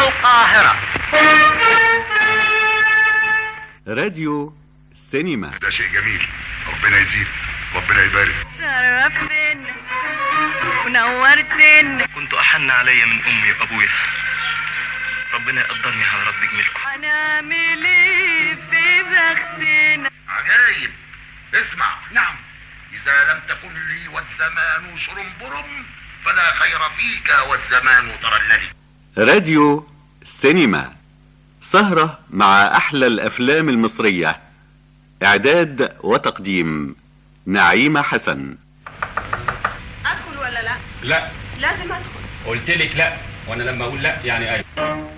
القاهرة راديو سينما ده شيء جميل ربنا يزيد ربنا يبارك شرفتنا ونورتنا كنت أحن علي من أمي وأبويا ربنا يقدرني على رد جميلكم هنعمل ايه في بختنا عجايب اسمع نعم إذا لم تكن لي والزمان شرنبرم فلا خير فيك والزمان ترللي راديو سينما سهرة مع أحلى الأفلام المصرية إعداد وتقديم نعيمة حسن ادخل ولا لا لا لازم ادخل قلت لك لا وانا لما اقول لا يعني ايوه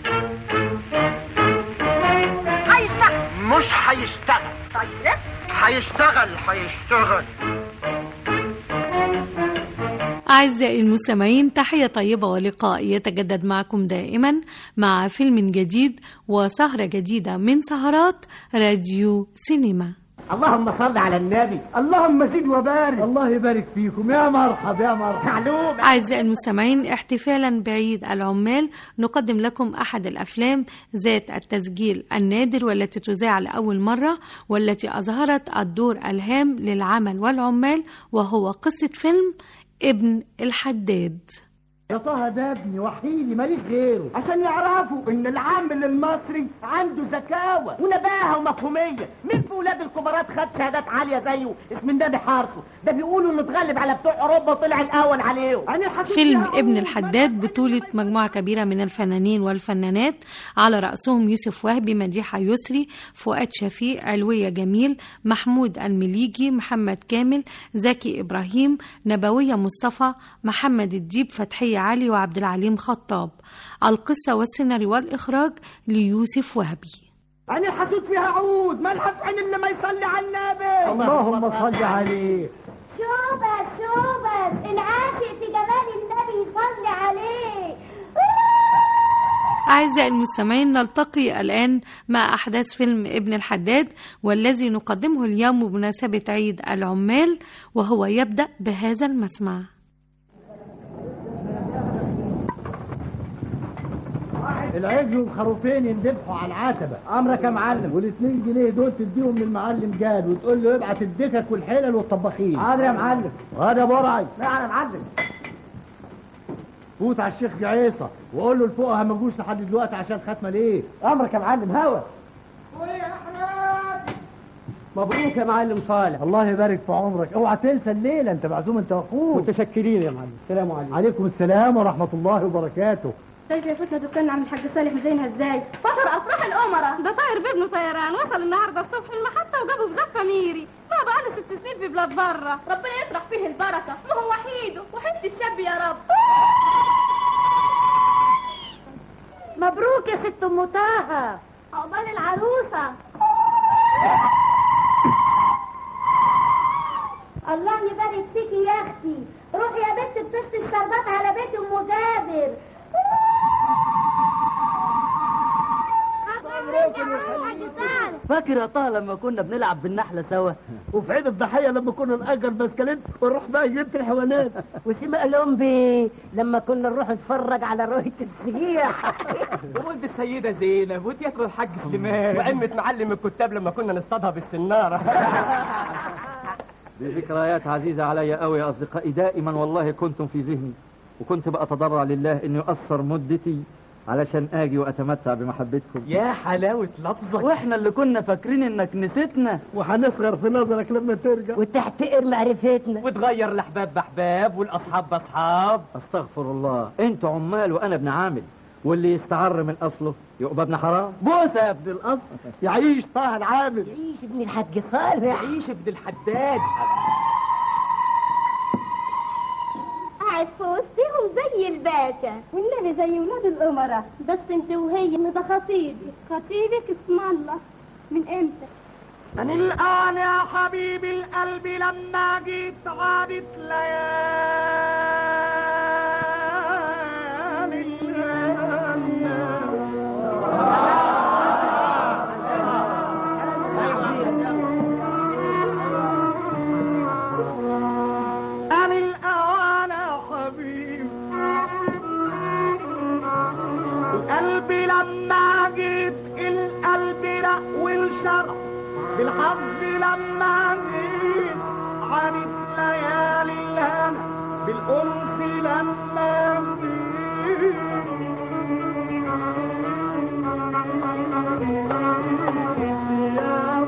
هيشتغل مش هيشتغل طيب هيشتغل هيشتغل أعزائي المستمعين تحية طيبة ولقاء يتجدد معكم دائما مع فيلم جديد وسهرة جديدة من سهرات راديو سينما اللهم صل على النبي اللهم زد وبارك الله يبارك فيكم يا مرحب يا مرحب معلوم أعزائي المستمعين احتفالا بعيد العمال نقدم لكم أحد الأفلام ذات التسجيل النادر والتي تذاع لأول مرة والتي أظهرت الدور الهام للعمل والعمال وهو قصة فيلم ابن الحداد يا طه ده ابني وحيدي ماليش غيره عشان يعرفوا ان العامل المصري عنده ذكاوه ونباهه ومفهوميه مين في ولاد الكبارات خد شهادات عاليه زيه اسم النبي حارته ده بيقولوا انه اتغلب على بتوع اوروبا وطلع الاول عليهم أنا حسيت فيلم فيها ابن أول الحداد بطولة مجموعة كبيرة من الفنانين والفنانات على رأسهم يوسف وهبي مديحة يسري فؤاد شفيق علوية جميل محمود المليجي محمد كامل زكي إبراهيم نبوية مصطفى محمد الديب فتحية علي وعبد العليم خطاب القصة والسيناريو والإخراج ليوسف وهبي انا حسيت فيها عود ما الحق عين الا ما يصلي على النبي اللهم صل عليه شوبة شوبة العاشق في جمال النبي يصلي عليه أعزائي المستمعين نلتقي الآن مع أحداث فيلم ابن الحداد والذي نقدمه اليوم بمناسبة عيد العمال وهو يبدأ بهذا المسمع العجل والخروفين يندبحوا على العتبة أمرك يا معلم والاتنين جنيه دول تديهم للمعلم جاد وتقول له ابعت الدكك والحلل والطباخين حاضر يا معلم غدا يا برعي نعم يا معلم فوت على الشيخ جعيصة وقول له الفقهاء ما جوش لحد دلوقتي عشان ختمة ليه أمرك يا معلم هوا مبروك يا معلم صالح الله يبارك في عمرك اوعى تنسى الليله انت معزوم انت واخوك متشكرين يا معلم السلام عليكم عليكم السلام ورحمه الله وبركاته طيب يا فتنة دكان عم الحاج صالح مزينها ازاي؟ فطر افراح الامراء ده طاير بابنه طيران وصل النهارده الصبح المحطه وجابه في زفه ميري ما بقاله ست سنين في بلاد بره ربنا يطرح فيه البركة ما هو وحيده وحيد الشاب يا رب مبروك يا ست ام طه عقبال العروسة الله يبارك فيكي يا اختي روحي يا بنت بتشتي الشربات على بيت ام جابر فاكر يا طه لما كنا بنلعب بالنحله سوا وفي عيد الضحيه لما كنا نأجر بسكليت ونروح بقى جبت الحيوانات وسمع لمبي لما كنا نروح نتفرج على رؤيه السياح وولد السيدة زينب وتياترو الحاج سليمان وعمة معلم الكتاب لما كنا نصطادها بالسنارة دي ذكريات عزيزة علي قوي يا أصدقائي دائما والله كنتم في ذهني وكنت بأتضرع لله إنه يقصر مدتي علشان آجي وأتمتع بمحبتكم يا حلاوة لفظك واحنا اللي كنا فاكرين انك نسيتنا وهنصغر في نظرك لما ترجع وتحتقر معرفتنا وتغير الأحباب بأحباب والأصحاب بأصحاب أستغفر الله أنتوا عمال وأنا ابن عامل واللي يستعر من أصله يبقى ابن حرام بوسه يا ابن الاصل يعيش طه العامل عيش ابن الحاج صالح عيش ابن الحداد قاعد في وسطهم زي الباشا والنبي زي ولاد الأمراء بس انت وهي ان ده خطيبي خطيبك اسم الله من امتى من الآن يا حبيب القلب لما جيت عادت ليالي أنا الآن يا حبيب قلبي لما جيت القلب رق والشرق بالحظ لما جيت عانت ليالي الهنا بالأنس لما جيت يا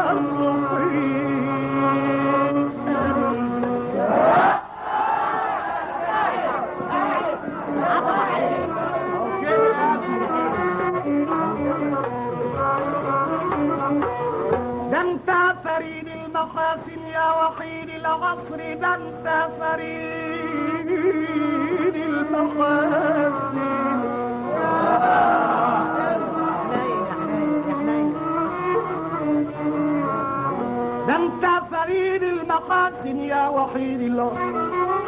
ده انت فريد المحاسن يا وحيد العصر ده انت فريد المحاسن ده انت فريد المحاسن يا وحيد العصر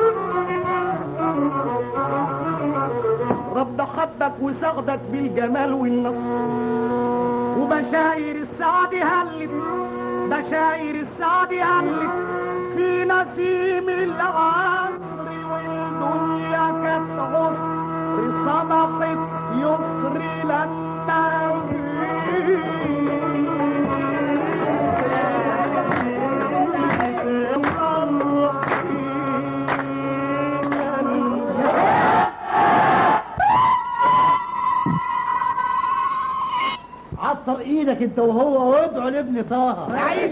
رب حبك وسغدك بالجمال والنصر وبشاير السعد هلت بشاير السعد هلت في نسيم العصر والدنيا كانت عسر صبحت يسر لما عطر ايدك انت وهو وادعوا لابن طه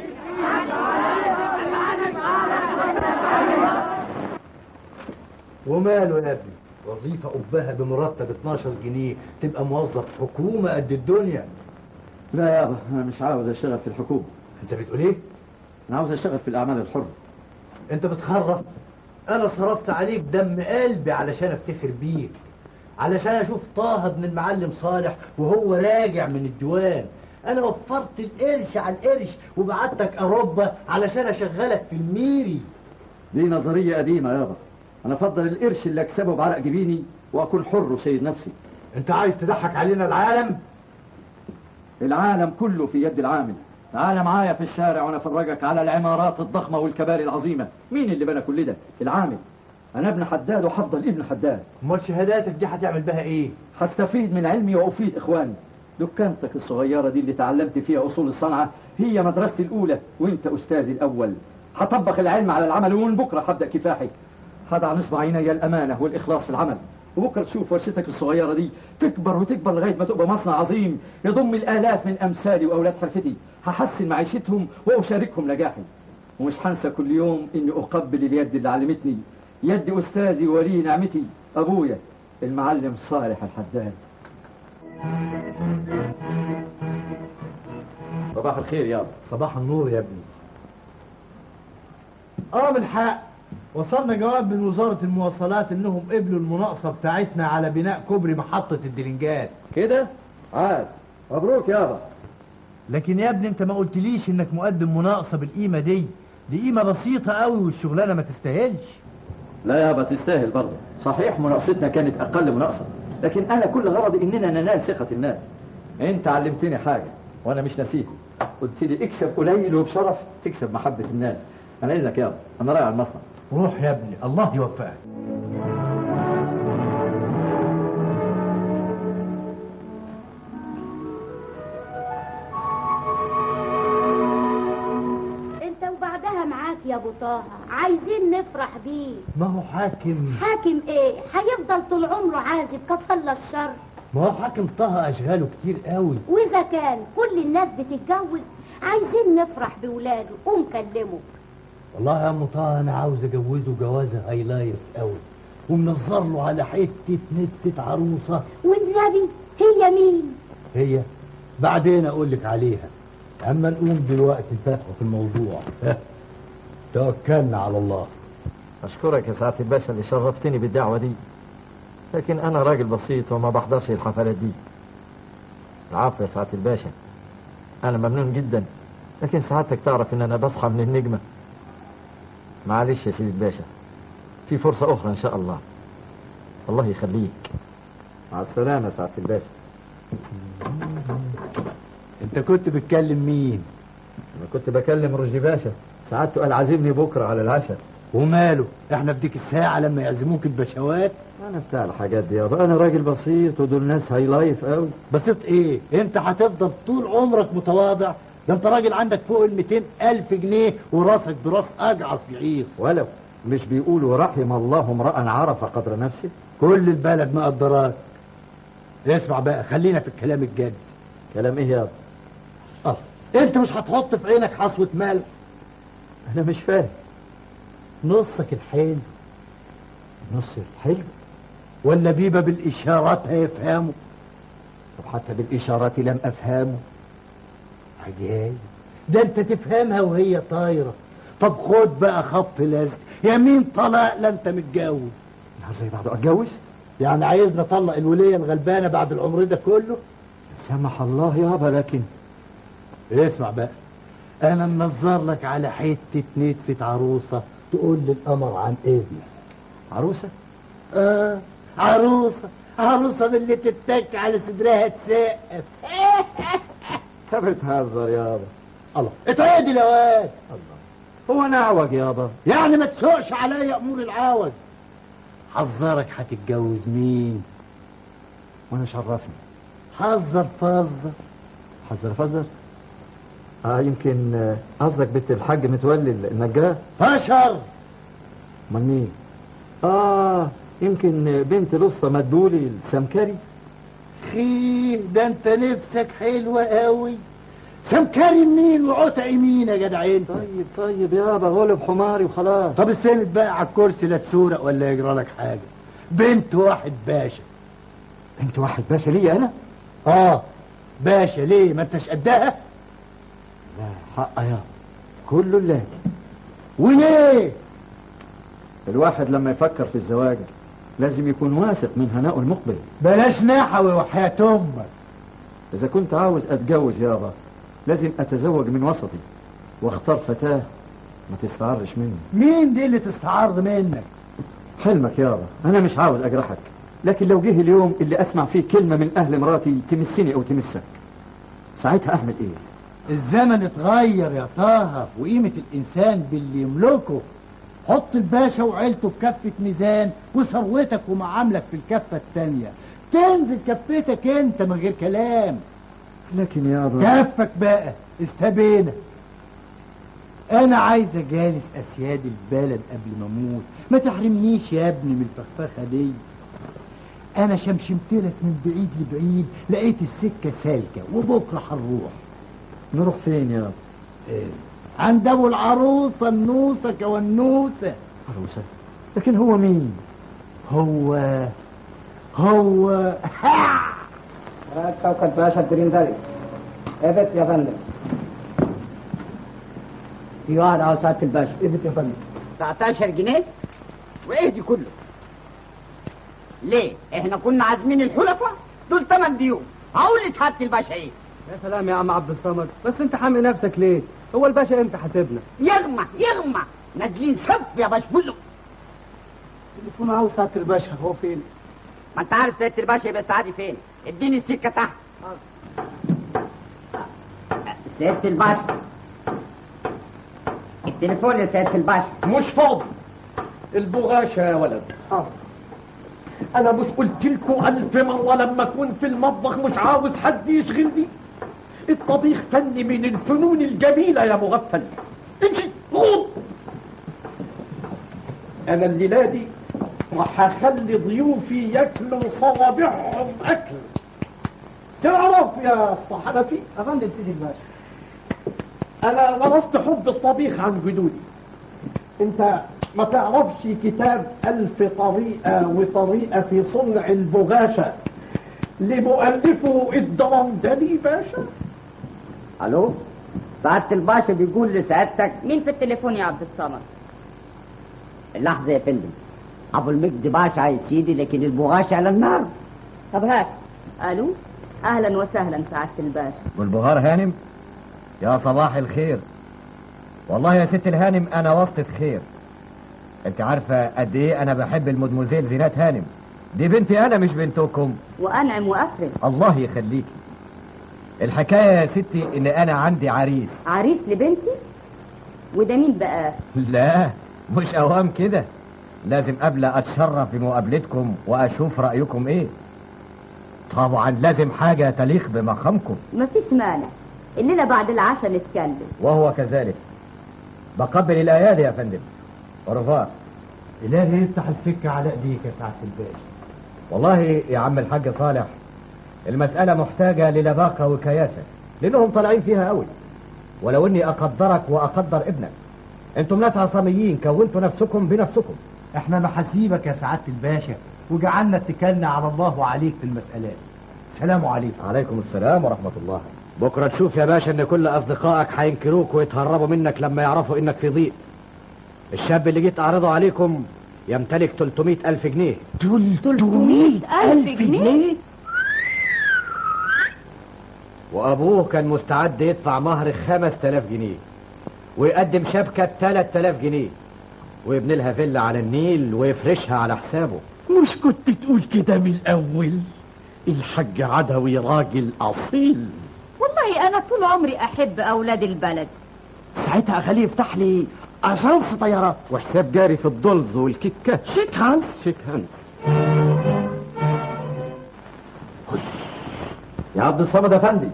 وماله يا ابني وظيفة أبها بمرتب 12 جنيه تبقى موظف حكومة قد الدنيا لا يابا انا مش عاوز اشتغل في الحكومه انت بتقول ايه انا عاوز اشتغل في الاعمال الحره انت بتخرف انا صرفت عليك دم قلبي علشان افتخر بيك علشان اشوف طه ابن المعلم صالح وهو راجع من الديوان انا وفرت القرش على القرش وبعتك اوروبا علشان اشغلك في الميري دي نظريه قديمه يابا انا افضل القرش اللي اكسبه بعرق جبيني واكون حر وسيد نفسي انت عايز تضحك علينا العالم العالم كله في يد العامل تعال معايا في الشارع وانا افرجك على العمارات الضخمه والكباري العظيمه مين اللي بنى كل ده العامل انا ابن حداد وحفضل ابن حداد امال شهاداتك دي هتعمل بها ايه هستفيد من علمي وافيد اخواني دكانتك الصغيره دي اللي تعلمت فيها اصول الصنعه هي مدرستي الاولى وانت استاذي الاول هطبق العلم على العمل ومن بكره هبدا كفاحي هضع نصب عيني الامانه والاخلاص في العمل وبكره تشوف ورشتك الصغيره دي تكبر وتكبر لغايه ما تبقى مصنع عظيم يضم الالاف من امثالي واولاد حرفتي هحسن معيشتهم واشاركهم نجاحي ومش هنسى كل يوم اني اقبل اليد اللي علمتني يد استاذي ولي نعمتي ابويا المعلم صالح الحداد صباح الخير يابا صباح النور يا ابني اه من حق وصلنا جواب من وزارة المواصلات انهم قبلوا المناقصة بتاعتنا على بناء كوبري محطة الدلنجات كده عاد مبروك يابا لكن يا ابني انت ما قلتليش انك مقدم مناقصة بالقيمة دي دي قيمة بسيطة قوي والشغلانة ما تستاهلش لا يابا تستاهل برضه صحيح مناقصتنا كانت اقل مناقصه لكن انا كل غرضي اننا ننال ثقه الناس انت علمتني حاجه وانا مش ناسيها قلت لي اكسب قليل وبشرف تكسب محبه الناس انا اذنك يابا انا رايح على المصنع روح يا ابني الله يوفقك انت وبعدها معاك يا ابو طه عايزين نفرح بيه ما هو حاكم حاكم ايه هيفضل طول عمره عازب كفل الشر ما هو حاكم طه اشغاله كتير قوي واذا كان كل الناس بتتجوز عايزين نفرح بولاده قوم كلمه والله يا ام طه انا عاوز اجوزه جوازه هايلايف قوي ومنظر له على حته نتة عروسه والنبي هي مين هي بعدين اقول لك عليها اما نقوم دلوقتي نفتحوا في الموضوع توكلنا على الله اشكرك يا سعاده الباشا اللي شرفتني بالدعوه دي لكن انا راجل بسيط وما بحضرش الحفلات دي العفو يا سعاده الباشا انا ممنون جدا لكن سعادتك تعرف ان انا بصحى من النجمه معلش يا سيدي الباشا في فرصه اخرى ان شاء الله الله يخليك مع السلامه يا سعاده الباشا انت كنت بتكلم مين انا كنت بكلم رشدي باشا سعادته قال عازمني بكره على العشاء وماله احنا في ديك الساعة لما يعزموك البشوات انا بتاع الحاجات دي يابا انا راجل بسيط ودول ناس هاي لايف قوي بسيط ايه انت هتفضل طول عمرك متواضع ده انت راجل عندك فوق ال 200 الف جنيه وراسك براس اجعص جعيص ولو مش بيقولوا رحم الله امرأ عرف قدر نفسه كل البلد مقدراك اسمع بقى خلينا في الكلام الجد كلام ايه يابا اه انت مش هتحط في عينك حصوة مال انا مش فاهم نصك الحلو نص الحلو ولا بيبه بالاشارات هيفهموا طب حتى بالاشارات لم افهمه عجايب ده انت تفهمها وهي طايرة طب خد بقى خط لزق يمين طلاق لا انت متجوز نهار زي بعضه اتجوز يعني عايزنا اطلق الولية الغلبانة بعد العمر ده كله سمح الله يابا لكن اسمع بقى انا منظر لك على حتة نتفة عروسة تقول للقمر عن ابنك عروسة اه عروسة عروسة من اللي تتك على صدرها تسقف انت بتهزر يابا الله اتعدل يا واد هو انا اعوج يابا يعني ما تسوقش عليا امور العوج حذرك هتتجوز مين وانا شرفني حذر فذر حذر فذر اه يمكن آه، قصدك بنت الحاج متولي النجار فشر امال مين اه يمكن آه، بنت لصة مدبولي السمكري خيه ده انت نفسك حلوة قوي سمكري مين وعتقي مين يا جدعين طيب طيب يابا غلب حماري وخلاص طب السند بقى على الكرسي لا تسورق ولا يجرى لك حاجة بنت واحد باشا انت واحد باشا ليا انا اه باشا ليه ما انتش قدها لا حق يابا كله لله وليه الواحد لما يفكر في الزواج لازم يكون واثق من هناء المقبل بلاش نحوي وحياة امك اذا كنت عاوز اتجوز يابا لازم اتزوج من وسطي واختار فتاة ما تستعرش مني مين دي اللي تستعرض منك حلمك يابا انا مش عاوز اجرحك لكن لو جه اليوم اللي اسمع فيه كلمة من اهل مراتي تمسني او تمسك ساعتها اعمل ايه الزمن اتغير يا طه وقيمة الإنسان باللي يملكه حط الباشا وعيلته في كفة ميزان وثروتك ومعاملك في الكفة التانية تنزل كفتك انت من غير كلام لكن يابا كفك بقى استبينا انا عايز اجالس اسياد البلد قبل ما اموت ما تحرمنيش يا ابني من الفخفخه دي انا شمشمت لك من بعيد لبعيد لقيت السكه سالكه وبكره هنروح نروح فين يابا إيه؟ عند ابو العروسه النوسه كونوسه عروسة لكن هو مين هو هو شوكت باشا الدريندري ابت يا فندم في واحد على سعادة الباشا ابت يا فندم 19 جنيه وايه دي كله ليه احنا كنا عازمين الحلفاء دول ثمان ديون هقول لسعاده الباشا ايه يا سلام يا عم عبد الصمد بس انت حامي نفسك ليه هو الباشا امتى حاسبنا يغمى يغمى نازلين صف يا باش بلو تليفون عاوز سعاده الباشا هو فين ما انت عارف سياده الباشا يبقى سعادي فين اديني السكه تحت سياده الباشا التليفون يا سياده الباشا مش فاضي البغاشة يا ولد انا مش قلت لكم الف مرة لما اكون في المطبخ مش عاوز حد يشغلني الطبيخ فن من الفنون الجميلة يا مغفل امشي غوط انا الليلة دي راح اخلي ضيوفي ياكلوا صوابعهم اكل تعرف يا اسطى حنفي افندم سيدي الباشا انا ورثت حب الطبيخ عن جدودي انت ما تعرفش كتاب ألف طريقة وطريقة في صنع البغاشة لمؤلفه الدرندلي باشا الو سعاده الباشا بيقول لسعادتك مين في التليفون يا عبد الصمد اللحظه يا فندم ابو المجد باشا عايز سيدي لكن البغاشة على النار طب هات الو اهلا وسهلا سعاده الباشا والبغار هانم يا صباح الخير والله يا ست الهانم انا وسطة خير انت عارفة قد ايه انا بحب المدموزيل زينات هانم دي بنتي انا مش بنتكم وانعم واكرم الله يخليكي الحكاية يا ستي ان انا عندي عريس عريس لبنتي وده مين بقى لا مش اوام كده لازم قبل اتشرف بمقابلتكم واشوف رايكم ايه طبعا لازم حاجه تليق بمقامكم مفيش مانع الليلة بعد العشاء نتكلم وهو كذلك بقبل الايادي يا فندم ورفاق إلهي يفتح السكة على ايديك يا سعادة الباشا والله يا عم الحاج صالح المسألة محتاجة للباقة وكياسة لأنهم طالعين فيها قوي ولو إني أقدرك وأقدر ابنك أنتم ناس عصاميين كونتوا نفسكم بنفسكم احنا محاسيبك يا سعادة الباشا وجعلنا اتكلنا على الله وعليك في المسألات سلام عليكم عليكم السلام ورحمة الله بكرة تشوف يا باشا ان كل اصدقائك هينكروك ويتهربوا منك لما يعرفوا انك في ضيق الشاب اللي جيت اعرضه عليكم يمتلك 300 الف جنيه 300 ألف جنيه وابوه كان مستعد يدفع مهر 5000 جنيه ويقدم شبكة 3000 جنيه ويبني لها فيلا على النيل ويفرشها على حسابه مش كنت تقول كده من الأول الحاج عدوي راجل أصيل والله أنا طول عمري أحب أولاد البلد ساعتها أخليه يفتح لي أجانس طيارات وحساب جاري في الدولز والكيكات شيك هانس شيك هانس يا عبد الصمد افندي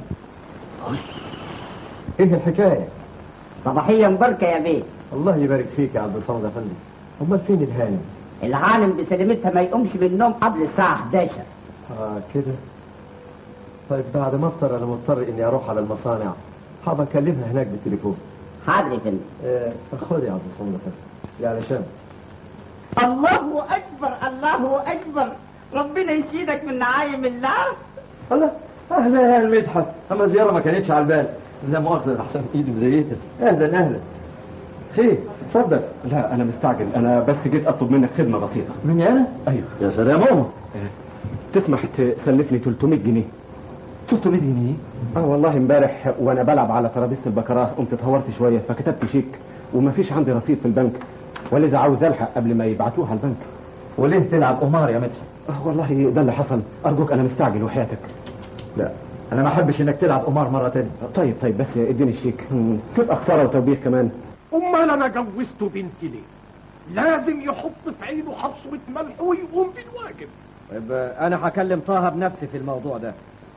ايه الحكايه صباحية مباركة يا بيه الله يبارك فيك يا عبد الصمد افندي امال فين الهانم العالم بسلامتها ما يقومش من النوم قبل الساعة 11 اه كده طيب بعد ما افطر انا مضطر اني اروح على المصانع هبقى اكلمها هناك بالتليفون حاضر يا فندم آه خد يا عبد الصمد افندي يا علشان الله أكبر الله أكبر ربنا يشيدك من نعايم الله الله اهلا يا المدحت اما زياره ما كانتش على البال لا مؤاخذه احسن ايدي مزيته اهلا اهلا خير اتفضل لا انا مستعجل انا بس جيت اطلب منك خدمه بسيطه مني انا ايوه يا سلام ماما تسمح تسلفني 300 جنيه 300 جنيه اه والله امبارح وانا بلعب على ترابيزه البكراه قمت اتهورت شويه فكتبت شيك ومفيش عندي رصيد في البنك ولذا عاوز الحق قبل ما يبعتوها البنك وليه تلعب قمار يا مدحت اه والله ده اللي حصل ارجوك انا مستعجل وحياتك لا انا ما احبش انك تلعب قمار مره تانية طيب طيب بس اديني الشيك تبقى خساره وتوبيخ كمان امال انا جوزته بنتي ليه لازم يحط في عينه حصوة ملح ويقوم بالواجب طيب انا هكلم طه بنفسي في الموضوع ده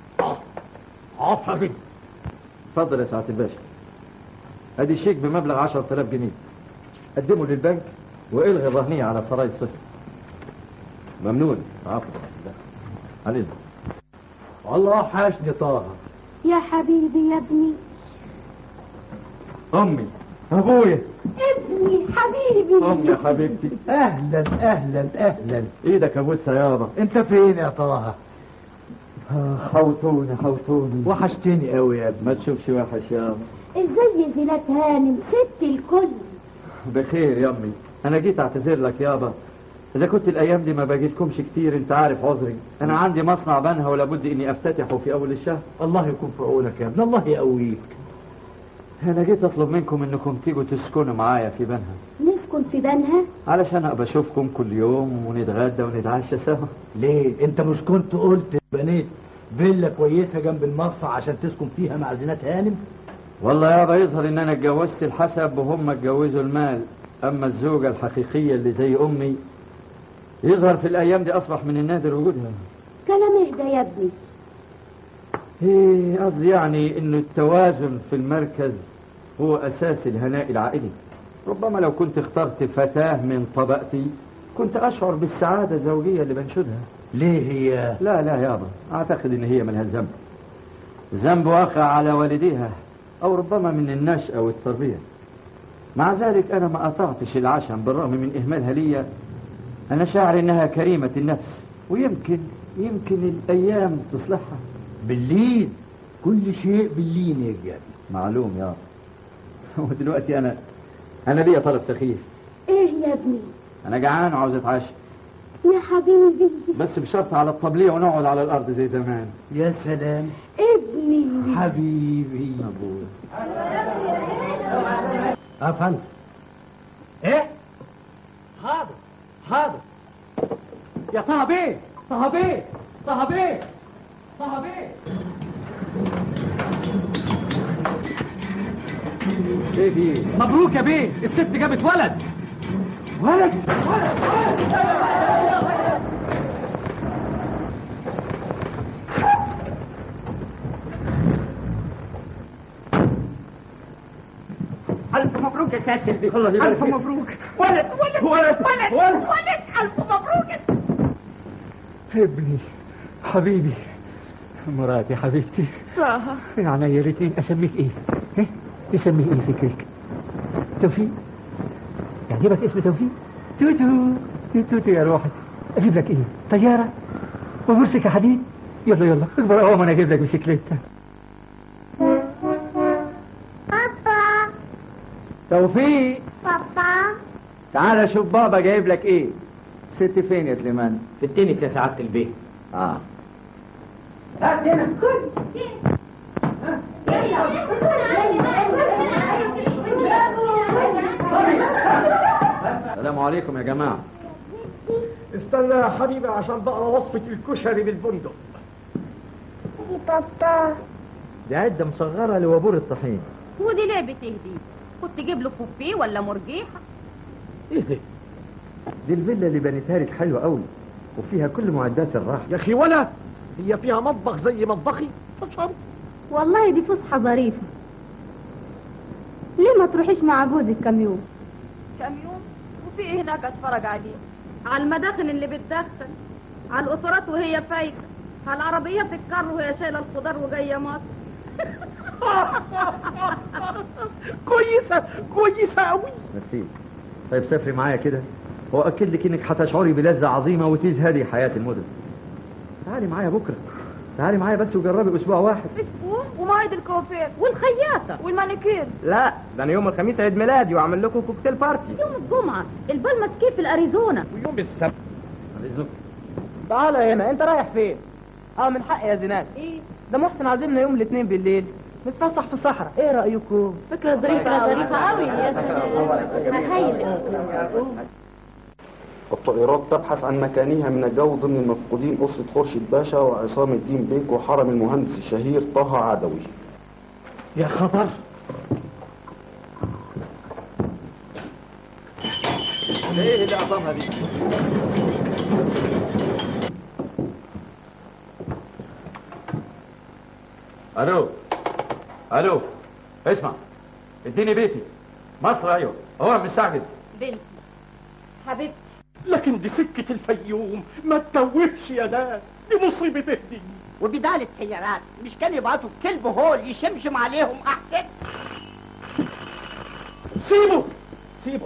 عفوا اتفضل يا سعاده الباشا ادي الشيك بمبلغ 10000 جنيه قدمه للبنك والغي الرهنيه على سراي صفر ممنون عفوا على اذنك والله حاشني طه يا حبيبي يا ابني امي ابويا ابني حبيبي امي يا حبيبتي اهلا اهلا اهلا ايدك ابوسها يابا انت فين يا طه حوطوني حوطوني وحشتني قوي يا ابني ما تشوفش وحش يابا ازاي زينات هانم ست الكل بخير يا امي انا جيت اعتذر لك يابا اذا كنت الايام دي ما باجيلكمش كتير انت عارف عذري انا عندي مصنع بنها ولابد اني افتتحه في اول الشهر الله يكون في عونك يا ابن الله يقويك انا جيت اطلب منكم انكم تيجوا تسكنوا معايا في بنها نسكن في بنها علشان ابقى اشوفكم كل يوم ونتغدى ونتعشى سوا ليه انت مش كنت قلت بنيت فيلا كويسه جنب المصنع عشان تسكن فيها مع زينات هانم والله يابا يظهر ان انا اتجوزت الحسب وهم اتجوزوا المال اما الزوجه الحقيقيه اللي زي امي يظهر في الايام دي اصبح من النادر وجودها كلام اهدى يا ابني ايه قصدي يعني انه التوازن في المركز هو اساس الهناء العائلي ربما لو كنت اخترت فتاة من طبقتي كنت اشعر بالسعادة الزوجية اللي بنشدها ليه هي لا لا يابا اعتقد ان هي ملها ذنب ذنب واقع على والديها او ربما من النشأة والتربية مع ذلك انا ما قطعتش العشم بالرغم من اهمالها ليا انا شاعر انها كريمة النفس ويمكن يمكن الايام تصلحها باللين كل شيء باللين يا جابي معلوم يا ودلوقتي انا انا ليا طلب سخيف ايه يا ابني انا جعان وعاوز اتعشى يا حبيبي بس بشرط على الطبلية ونقعد على الارض زي زمان يا سلام ابني حبيبي ابويا افهم ايه حاضر حاضر يا طه بيه طه بيه طه بيه طه بيه ايه في مبروك يا بيه الست جابت ولد ولد ألف مبروك يا سيادة البيت الله يبارك ألف فيك. مبروك ولد ولد ولد. ولد ولد. ولد ألف مبروك ابني حبيبي مراتي حبيبتي طه من عينيا الاثنين اسميك ايه؟ ها؟ تسميه ايه فكرك؟ توفيق يعجبك اسم توفيق؟ توتو توتو يا روحي اجيب لك ايه؟ طياره؟ ومرسك حديد؟ يلا يلا اكبر اهو انا اجيب لك بسكليته بابا توفيق بابا تعال شوف بابا جايب لك ايه ست فين يا سليمان في التنس يا سعادة البيت اه هات هنا السلام عليكم يا جماعه استنى يا حبيبي عشان بقرا وصفة الكشري بالبندق بابا دي عده مصغره لوابور الطحين ودي لعبة ايه دي كنت تجيب له كوبيه ولا مرجيحة ايه ده دي الفيلا اللي بنيتها لك حلوه قوي وفيها كل معدات الراحه يا اخي ولا هي فيها مطبخ زي مطبخي اشرب والله دي فسحة ظريفة ليه ما تروحيش مع جوزك كم يوم كم يوم وفي ايه هناك اتفرج عليه على المداخن اللي بتدخن على القطارات وهي فايته على العربيات الكر وهي شايله الخضار وجايه مصر كويسة كويسة قوي ميرسي طيب سافري معايا كده واكد لك انك هتشعري بلذه عظيمه وتزهدي حياه المدن تعالي معايا بكره تعالي معايا بس وجربي اسبوع واحد اسبوع ومواعيد الكوافير والخياطه والمانيكير لا ده انا يوم الخميس عيد ميلادي واعمل لكم كوكتيل بارتي يوم الجمعه البال كيف في الاريزونا ويوم السبت عليكم تعالى هنا انت رايح فين اه من حقي يا زينات ايه ده محسن عازمنا يوم الاثنين بالليل نتفسح في الصحراء ايه رايكم فكره ظريفه ظريفه قوي يا سلام هايله الطائرات تبحث عن مكانها من الجو ضمن المفقودين أسرة خورشيد باشا وعصام الدين بيك وحرم المهندس الشهير طه عدوي يا خبر ايه اللي عظمها دي الو الو اسمع اديني بيتي مصر ايوه هو مستعجل بنتي حبيبتي لكن دي سكة الفيوم ما تتوهش يا ناس دي مصيبة دي وبدال السيارات مش كان يبعتوا كلب هول يشمشم عليهم احسن سيبه سيبه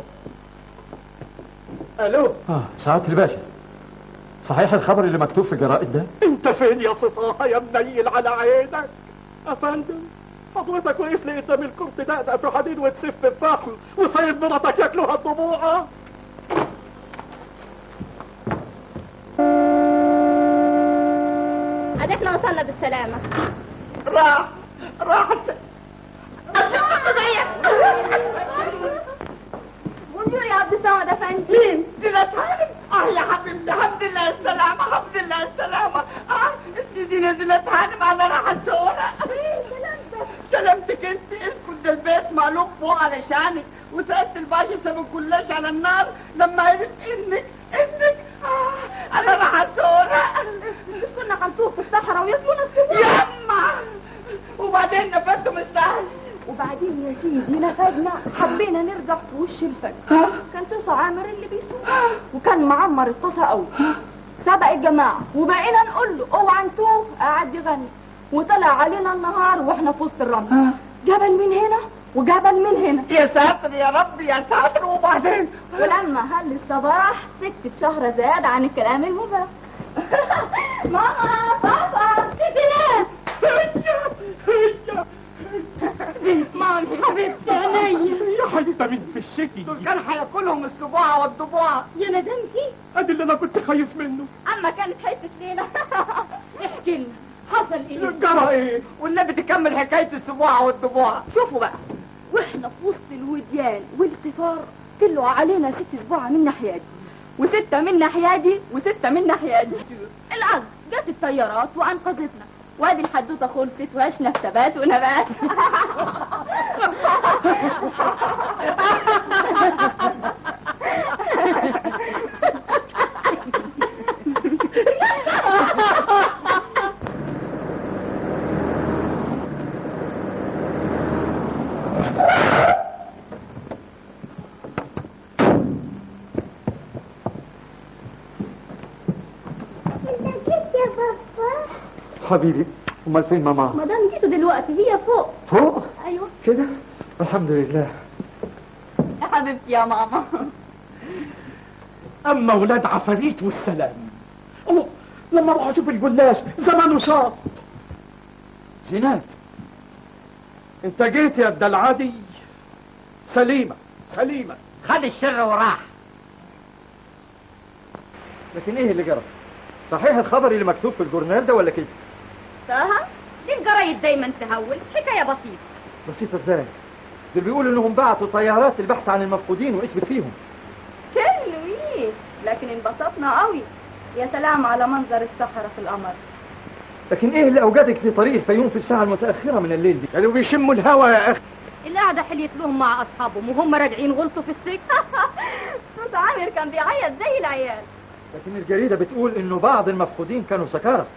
الو اه سعاده الباشا صحيح الخبر اللي مكتوب في الجرائد ده انت فين يا سطاها يا منيل على عينك افندم حضرتك واقف لي قدام الكرسي تقدق في حديد وتسف الفحم وسايب مراتك ياكلوها الضبوعه اديكنا وصلنا بالسلامة راح راحت بونجور يا عبد الصمد افندي مين؟ زينة هانم اه يا حبيبتي الحمد لله السلامة الحمد لله السلامة اه اسمي زينة زينة هانم انا راح الشهرة سلامتك انت اسكت ده البيت معلوم فوق علشانك وسألت الباشا ساب الجلاش على النار لما عرف انك انك آه انا راح الشهرة مش كنا هنطوف في الصحراء وياكلونا السبوع يما وبعدين نفدهم السهل وبعدين يا سيدي نفدنا حبينا نرجع في وش الفجر كان سوسو عامر اللي بيسوق وكان معمر الطاسه قوي سبق الجماعه وبقينا نقول له اوعى نتوه قعد يغني وطلع علينا النهار واحنا في وسط الرمل جبل من هنا وجبل من هنا يا ساتر يا رب يا ساتر وبعدين ولما هل الصباح سكت شهر زاد عن الكلام المباح ماما بابا تسلم مامي حبيبتي عينيا يا حبيبة بنت في الشتي دول كان هياكلهم السبوعة والضبوعة يا ندمتي ادي اللي انا كنت خايف منه اما كانت حته ليله احكي لنا حصل ايه جرى ايه والنبي تكمل حكاية السبوعة والضبوعة شوفوا بقى واحنا في وسط الوديان والقطار طلعوا علينا ست اسبوع من ناحيه دي وستة من ناحية دي وستة من ناحية دي العز جت الطيارات وأنقذتنا وادي الحدوتة خلصت وعشنا في ثبات ونبات حبيبي امال فين ماما ما دام جيتوا دلوقتي هي فوق فوق ايوه كده الحمد لله يا حبيبتي يا ماما اما ولاد عفاريت والسلام الله لما اروح اشوف الجلاش زمانه شاط زينات انت جيت يا الدلعادي سليمة سليمة خد الشر وراح لكن ايه اللي جرى صحيح الخبر اللي مكتوب في الجورنال ده ولا كده طه ليه الجرايد دايما تهول حكايه بسيطه بسيطة ازاي دول بيقولوا انهم بعتوا طيارات للبحث عن المفقودين واثبت فيهم كله ايه لكن انبسطنا قوي يا سلام على منظر الصحراء في القمر لكن ايه اللي اوجدك في طريق الفيوم في الساعة المتأخرة من الليل دي كانوا بيشموا الهوا يا اخي القعده حليت لهم مع اصحابهم وهم راجعين غلطوا في السكه صوت عامر كان بيعيط زي العيال لكن الجريدة بتقول انه بعض المفقودين كانوا سكارى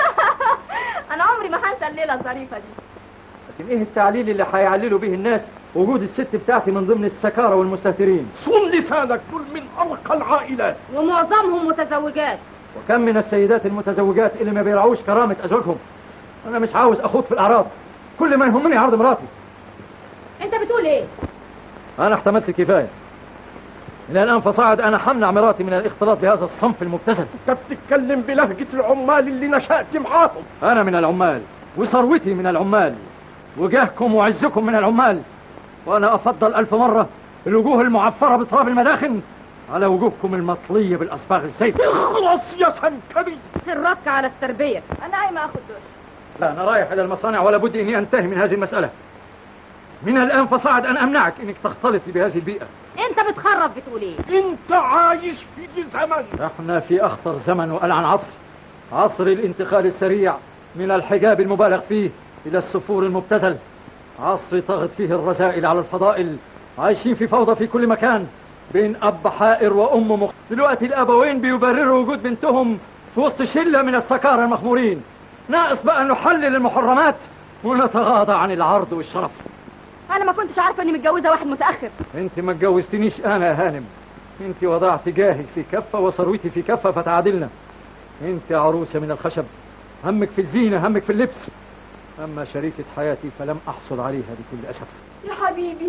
انا عمري ما هنسى الليله الظريفه دي لكن ايه التعليل اللي هيعللوا به الناس وجود الست بتاعتي من ضمن السكارى والمستهترين صون لسانك دول من ارقى العائلات ومعظمهم متزوجات وكم من السيدات المتزوجات اللي ما بيرعوش كرامة أزواجهم أنا مش عاوز أخوض في الأعراض كل ما يهمني عرض مراتي انت بتقول ايه أنا احتملت كفاية من الآن فصاعد أنا همنع مراتي من الاختلاط بهذا الصنف المبتذل انت بتتكلم بلهجة العمال اللي نشأت معاهم أنا من العمال وثروتي من العمال وجاهكم وعزكم من العمال وأنا أفضل ألف مرة الوجوه المعفرة بتراب المداخن على وجوهكم المطلية بالأصباغ الزيت اخلص يا سنكري الرك على التربيه انا عايمه اخد دور لا أنا رايح إلى المصانع ولا بد إني أنتهي من هذه المسألة من الآن فصاعد أن أمنعك إنك تختلطي بهذه البيئة انت بتخرف بتقول ايه انت عايش في زمن احنا في أخطر زمن وألعن عصر عصر الانتقال السريع من الحجاب المبالغ فيه إلى السفور المبتذل عصر طغت فيه الرذائل على الفضائل عايشين في فوضى في كل مكان بين أب حائر وأم مخ دلوقتي الأبوين بيبرروا وجود بنتهم في وسط شلة من السكارى المخمورين ناقص بقى نحلل المحرمات ونتغاضى عن العرض والشرف انا ما كنتش عارفه اني متجوزه واحد متاخر انت ما اتجوزتنيش انا يا هانم انت وضعت جاهك في كفة وثروتي في كفة فتعادلنا انت عروسة من الخشب همك في الزينة همك في اللبس اما شريكة حياتي فلم احصل عليها بكل اسف يا حبيبي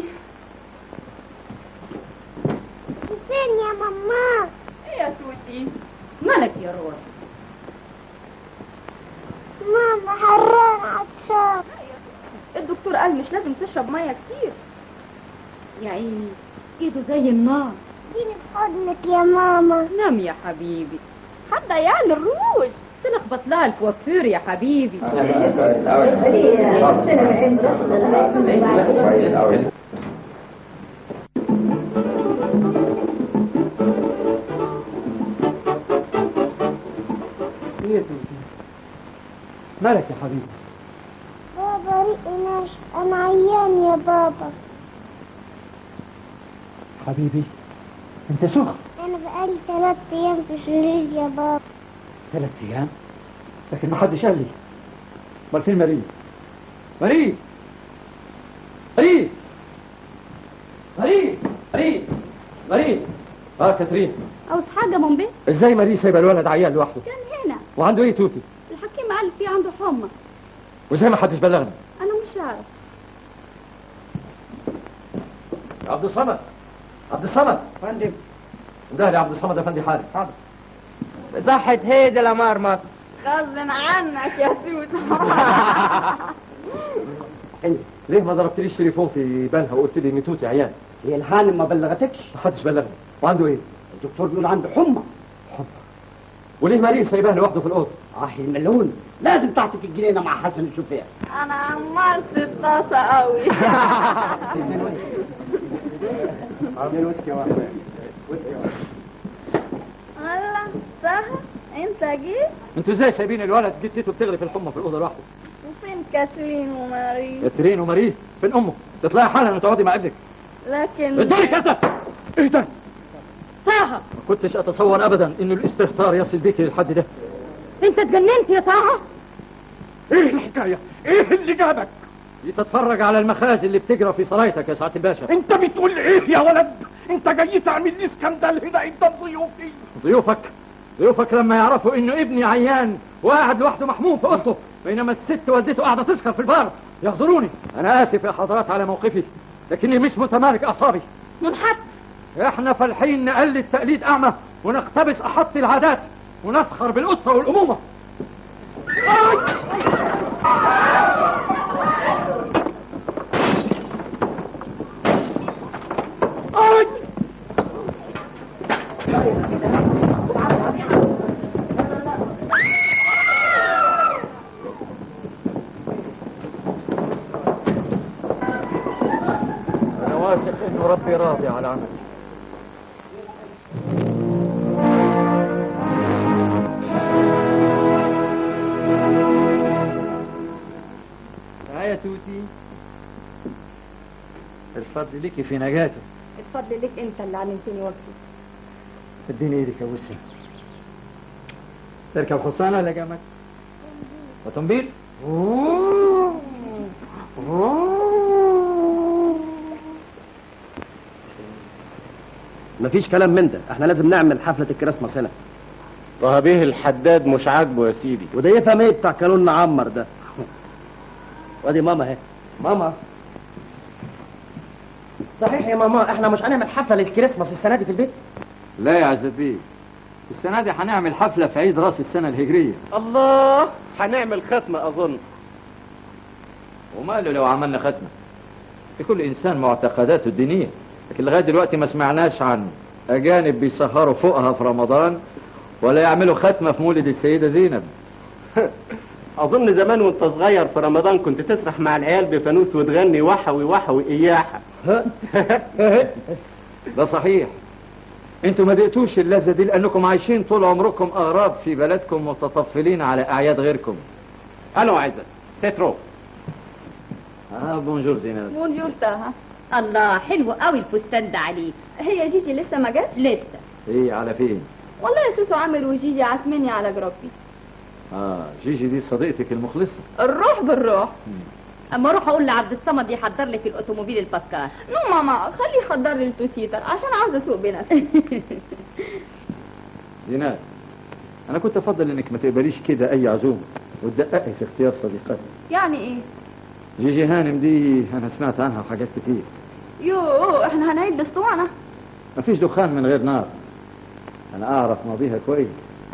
فين يا ماما ايه يا توتي مالك يا روح ماما حران عطشان الدكتور قال مش لازم تشرب ميه كتير يا عيني ايده زي النار اديني في حضنك يا ماما نام يا حبيبي حتى عيال الروج تلخبط لها الكوافير يا حبيبي ايه يا توتي مالك يا حبيبي بابا ريقي ناشف انا عيان يا بابا حبيبي انت سخن انا بقالي ثلاث ايام في السرير يا بابا ثلاث ايام لكن ما حدش قال لي امال فين مريم مريم مريم مريم مريم مريم اه كاترين عاوز حاجه بومبي ازاي مريم سايبه الولد عيال لوحده كان هنا وعنده ايه توتي الحكيم قال في عنده حمى وازاي ما حدش بلغني انا مش عارف عبد الصمد عبد الصمد فندم ده يا عبد الصمد افندي حالي حاضر صحة هيدي الأمار مصر غصب عنك يا توت ليه ما ضربتليش تليفون في بالها وقلت لي ان توتي عيان هي الهانم ما بلغتكش ما حدش بلغني وعنده ايه الدكتور بيقول عنده حمى وليه مريم سايباه لوحده في الاوضه اه الملون لازم تعطيك الجنينه مع حسن الشوفير انا عمرت الطاسه قوي عاملين ويسكي واحد الله صح انت جيت انتوا ازاي سايبين الولد جدته بتغري في الحمى في الاوضه لوحده وفين كاترين وماري كاترين وماريه فين امه تطلعي حالا وتقعدي مع ابنك لكن ادوني كذا ايه ده طه ما كنتش اتصور ابدا انه الاستهتار يصل بيك للحد ده انت اتجننت يا طه ايه الحكايه ايه اللي جابك تتفرج على المخازن اللي بتجرى في سرايتك يا سعاده الباشا انت بتقول ايه يا ولد انت جاي تعمل لي سكندال هنا قدام ضيوفي ضيوفك ضيوفك لما يعرفوا انه ابني عيان وقاعد لوحده محموم في اوضته بينما الست والدته قاعدة تسكر في البار يعذروني أنا آسف يا حضرات على موقفي لكني مش متمالك أعصابي منحط احنا فالحين نقلد تقليد أعمى ونقتبس أحط العادات ونسخر بالأسرة والأمومة أنا واثق إنه ربي راضي على عملي يا توتي الفضل ليكي في نجاتي الفضل ليك انت اللي علمتني وقتي اديني ايدك يا وسام تركب حصان ولا جمل وتنبيل مفيش كلام من ده احنا لازم نعمل حفلة الكريسماس هنا طه بيه الحداد مش عاجبه يا سيدي وده يفهم ايه بتاع كانون عمر ده وادي ماما اهي ماما صحيح يا ماما احنا مش هنعمل حفلة للكريسماس السنة دي في البيت لا يا عزت بيه السنة دي هنعمل حفلة في عيد راس السنة الهجرية الله هنعمل ختمة اظن وماله لو عملنا ختمة لكل إنسان معتقداته الدينية لكن لغاية دلوقتي ما سمعناش عن أجانب بيسهروا فوقها في رمضان ولا يعملوا ختمة في مولد السيدة زينب اظن زمان وانت صغير في رمضان كنت تسرح مع العيال بفانوس وتغني وحوي وحوي اياحة ده صحيح انتوا ما دقتوش اللذة دي لأنكم عايشين طول عمركم أغراب في بلدكم متطفلين على أعياد غيركم الو عزت سترو اه بونجور زينب بونجور تاها الله حلو قوي الفستان ده عليك هي جيجي لسه ما جاتش لسه ايه على فين والله يا سوسو عامر وجيجي عازميني على جرافي اه جيجي دي صديقتك المخلصة الروح بالروح اما اروح اقول لعبد الصمد يحضر لك الاوتوموبيل الباسكار نو ماما خليه يحضر لي التوسيتر عشان عاوزه اسوق بنفسي زينات انا كنت افضل انك ما تقبليش كده اي عزومة وتدققي في اختيار صديقاتي يعني ايه جيجي هانم دي انا سمعت عنها حاجات كتير يو احنا هنعيد بالصوانة مفيش دخان من غير نار انا اعرف ماضيها كويس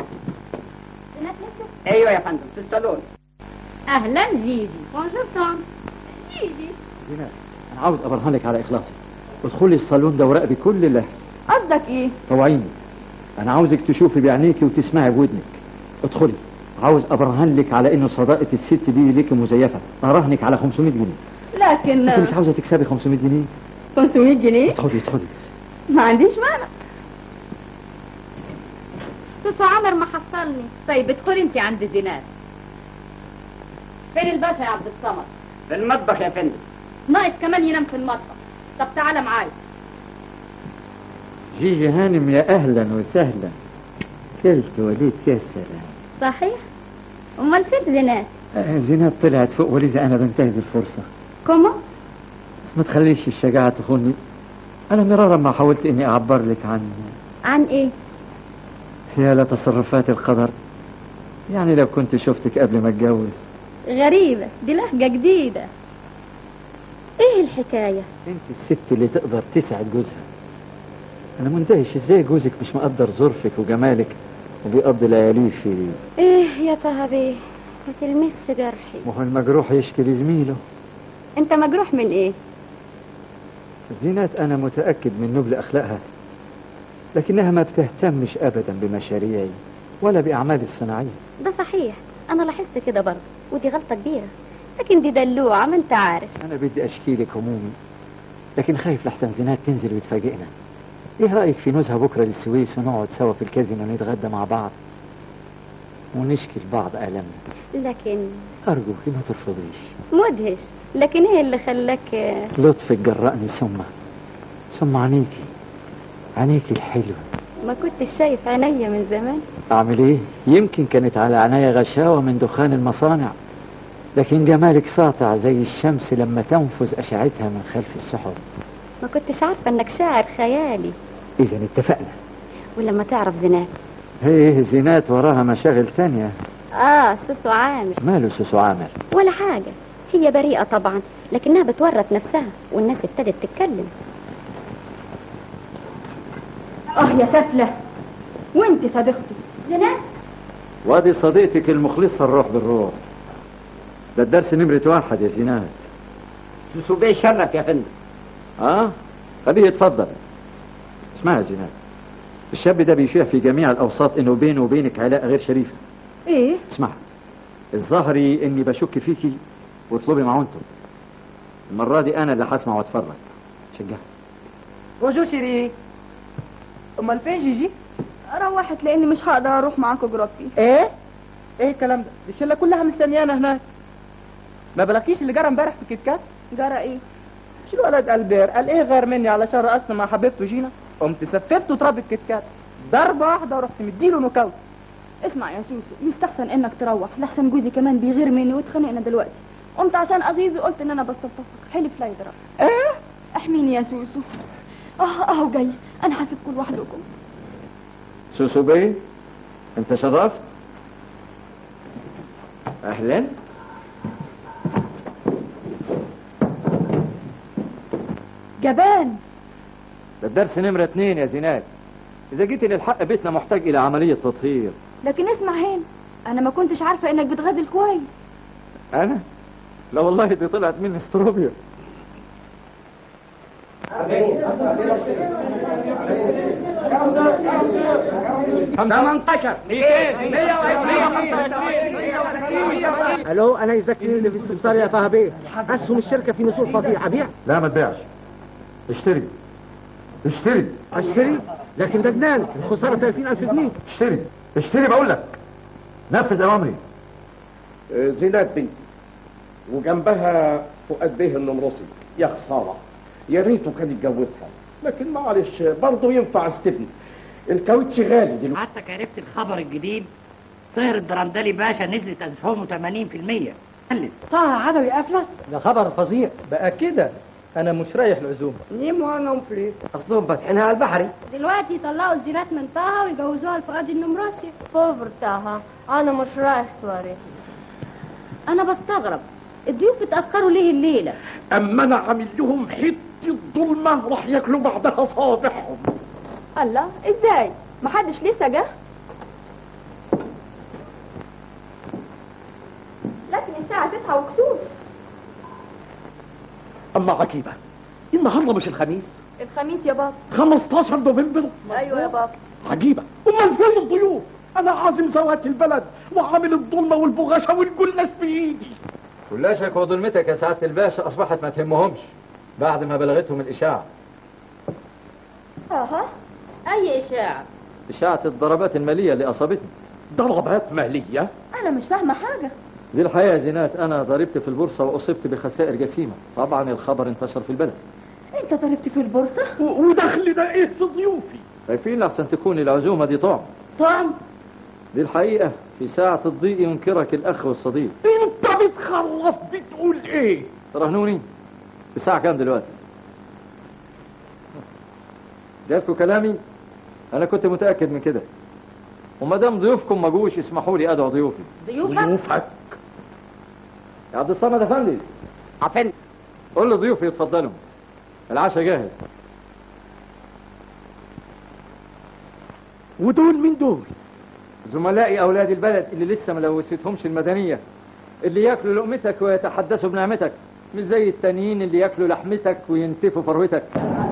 ايوه يا فندم في الصالون اهلا جيجي بونجور تام جيجي زينات انا عاوز ابرهن لك على اخلاصي ادخلي الصالون ده وراقبي كل اللي يحصل قصدك ايه طوعيني انا عاوزك تشوفي بعينيكي وتسمعي بودنك ادخلي عاوز ابرهن لك على انه صداقة الست دي ليكي مزيفة اراهنك على 500 جنيه لكن انت مش عاوزة تكسبي 500 جنيه 500 جنيه ادخلي ادخلي ما عنديش مانع سوسو عمر ما حصلني طيب ادخلي انت عند زينات فين الباشا يا عبد الصمد في المطبخ يا فندم ناقص كمان ينام في المطبخ طب تعالى معايا جيجي هانم يا اهلا وسهلا كلت وليد يا سلام صحيح امال فين زينات آه، زينات طلعت فوق ولذا انا بنتهز الفرصة كوما ما تخليش الشجاعة تخوني انا مرارا ما حاولت اني اعبر لك عن عن ايه حيال تصرفات القدر يعني لو كنت شفتك قبل ما اتجوز غريبة دي لهجة جديدة ايه الحكاية انت الست اللي تقدر تسعد جوزها انا مندهش ازاي جوزك مش مقدر ظرفك وجمالك وبيقضي لياليه في ايه يا طهبي ما تلمس جرحي ما هو المجروح يشكي لزميله انت مجروح من ايه زينات انا متاكد من نبل اخلاقها لكنها ما بتهتمش ابدا بمشاريعي ولا باعمالي الصناعيه ده صحيح انا لاحظت كده برضه ودي غلطة كبيرة لكن دي دلوعة ما انت عارف انا بدي اشكي لك همومي لكن خايف لحسن زينات تنزل وتفاجئنا ايه رايك في نزهه بكره للسويس ونقعد سوا في الكازينو نتغدى مع بعض ونشكي لبعض المنا لكن ارجوك ما ترفضيش مدهش لكن ايه اللي خلاك لطفك جرأني ثم ثم عينيكي عينيكي الحلوه ما كنتش شايف عينيا من زمان اعمل ايه يمكن كانت على عينيا غشاوه من دخان المصانع لكن جمالك ساطع زي الشمس لما تنفذ اشعتها من خلف السحب ما كنتش عارفة انك شاعر خيالي اذا اتفقنا ولما تعرف زينات هي زينات وراها مشاغل تانية اه سوسو عامر ماله سوسو عامر ولا حاجة هي بريئة طبعا لكنها بتورط نفسها والناس ابتدت تتكلم اه يا سفلة وانت صديقتي زينات وادي صديقتك المخلصة الروح بالروح ده الدرس نمرة واحد يا زينات سوسو بيه شرف يا فندم اه خليه يتفضل اسمعي يا زينات الشاب ده بيشيع في جميع الاوساط انه بينه وبينك علاقه غير شريفه ايه اسمع الظاهري اني بشك فيكي واطلبي معونته المره دي انا اللي هسمع واتفرج شجعها وجو شيري امال فين جيجي روحت لاني مش هقدر اروح معاكم جروبي ايه ايه الكلام ده دي الشله كلها مستنيانا هناك ما بلاكيش اللي جرى امبارح في كيت كات جرى ايه مش الولد البير قال ايه غير مني علشان رقصنا مع حبيبته جينا قمت سفلت وتربت كيت كات ضربه واحده ورحت مديله نوكاوت اسمع يا سوسو يستحسن انك تروح لحسن جوزي كمان بيغير مني واتخانقنا دلوقتي قمت عشان اغيظه قلت ان انا بستلطفك حلف لا يضرب ايه احميني يا سوسو اه اهو جاي انا هسيبكم لوحدكم سوسو بيه انت شرفت اهلا جبان ده الدرس نمرة اتنين يا زينات إذا جيت للحق بيتنا محتاج إلى عملية تطهير لكن اسمع هنا انا ما كنتش عارفه انك بتغازل كويس أنا؟ لا والله دي طلعت مني استروبيا الو انا يذكرني اللي في السمسار يا طه بيه اسهم الشركه في نزول فظيع ابيع لا ما تبيعش اشتري اشتري اشتري لكن ده جنان الخساره 30000 جنيه اشتري اشتري بقول لك نفذ اوامري زينات بنتي وجنبها فؤاد بيه النمرسي يا خساره يا ريته كان يتجوزها لكن معلش برضه ينفع استبن الكاوتش غالي دلوقتي حتى عرفت الخبر الجديد طاهر الدرندلي باشا نزلت اسهمه 80% قلت طه عدوي افلس ده خبر فظيع بقى كده انا مش رايح العزومه نيمو انا وفليت اصلهم فاتحينها على البحري دلوقتي يطلعوا الزينات من طه ويجوزوها لفؤاد النمراسي بوفر طه انا مش رايح سواري انا بستغرب الضيوف اتاخروا ليه الليله اما انا عامل لهم حته ظلمه راح ياكلوا بعدها صابعهم الله ازاي محدش لسه جه لكن الساعة تسعة وكسور اما عجيبه النهارده مش الخميس الخميس يا بابا 15 نوفمبر ايوه يا بابا عجيبه امال فين الضيوف انا عازم زوات البلد وعامل الظلمه والبغاشه والجلس بايدي كلاشك وظلمتك يا سعادة الباشا أصبحت ما تهمهمش بعد ما بلغتهم الإشاعة اها اي اشاعه إشاعة الضربات المالية اللي أصابتني ضربات ماليه انا مش فاهمة حاجة دي الحقيقة يا زينات أنا ضربت في البورصة وأصبت بخسائر جسيمة طبعا الخبر انتشر في البلد انت ضربت في البورصة ودخل ده ايه في ضيوفي خايفين لحسن تكون العزومة دي طعم طعم دي الحقيقة في ساعة الضيق ينكرك الأخ والصديق انت بتخرف بتقول ايه رهنوني الساعة كام دلوقتي جالكوا كلامي أنا كنت متأكد من كده وما دام ضيوفكم ما جوش اسمحوا لي أدعو ضيوفي ضيوفك ضيوفك يا عبد الصمد أفندي عفن قول لضيوفي يتفضلوا العشاء جاهز ودول مين دول زملائي أولاد البلد اللي لسه ما لوثتهمش المدنية اللي ياكلوا لقمتك ويتحدثوا بنعمتك مش زي التانيين اللي ياكلوا لحمتك وينتفوا فروتك